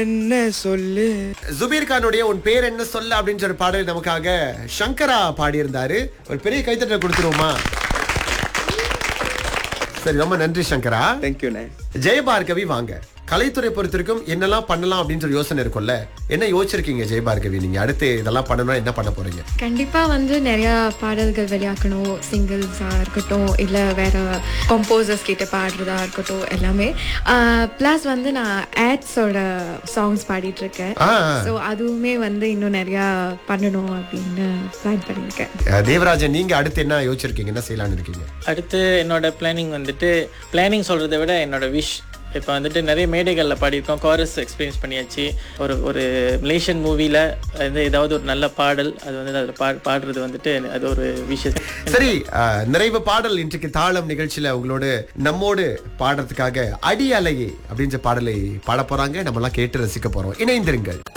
என்ன சொல்லு ஜுபீர் கானுடைய உன் பேர் என்ன சொல்ல அப்படின்ற ஒரு பாடல் நமக்காக சங்கரா பாடியிருந்தாரு ஒரு பெரிய கைத்தட்டல் கொடுத்துருவோமா சரி ரொம்ப நன்றி சங்கரா தேங்க்யூண்ணே ஜெயபார்கவி வாங்க கலைத்துறை பொறுத்திருக்கும் என்னெல்லாம் பண்ணலாம் அப்படின்ற ஒரு யோசனை இருக்கும்ல என்ன யோசிச்சிருக்கீங்க ஜெயபார்கவி நீங்க அடுத்து இதெல்லாம் பண்ணணும்னா என்ன பண்ண போறீங்க கண்டிப்பாக வந்து நிறையா பாடல்கள் வெளியாக்கணும் சிங்கிள்ஸாக இருக்கட்டும் இல்லை வேற கம்போசர்ஸ் கிட்ட பாடுறதா இருக்கட்டும் எல்லாமே ப்ளஸ் வந்து நான் ஆட்ஸோட சாங்ஸ் பாடிட்டு இருக்கேன் ஆ, ஸோ அதுவுமே வந்து இன்னும் நிறையா பண்ணணும் அப்படின்னு பிளான் பண்ணியிருக்கேன் ஆ. தேவராஜன் நீங்க அடுத்து என்ன யோசிச்சிருக்கீங்க என்ன செய்யலாம்னு இருக்கீங்க அடுத்து என்னோட பிளானிங் வந்துட்டு பிளானிங் சொல்கிறத விட என்னோட விஷ் இப்போ வந்துட்டு நிறைய மேடைகளில் பாடியிருக்கோம் காரஸ் எக்ஸ்பீரியன்ஸ் பண்ணியாச்சு ஒரு ஒரு மலேசியன் மூவியில் வந்து ஏதாவது ஒரு நல்ல பாடல் அது வந்து அதில் பா பாடுறது வந்துட்டு அது ஒரு விஷயம் சரி ஆ, நிறைவு பாடல் இன்றைக்கு தாளம் நிகழ்ச்சியில உங்களோடு நம்மோடு பாடுறதுக்காக அடி அலையே அப்படின்ற பாடலை பாட போறாங்க நம்ம எல்லாம் கேட்டு ரசிக்க போறோம் இணைந்திருங்கள்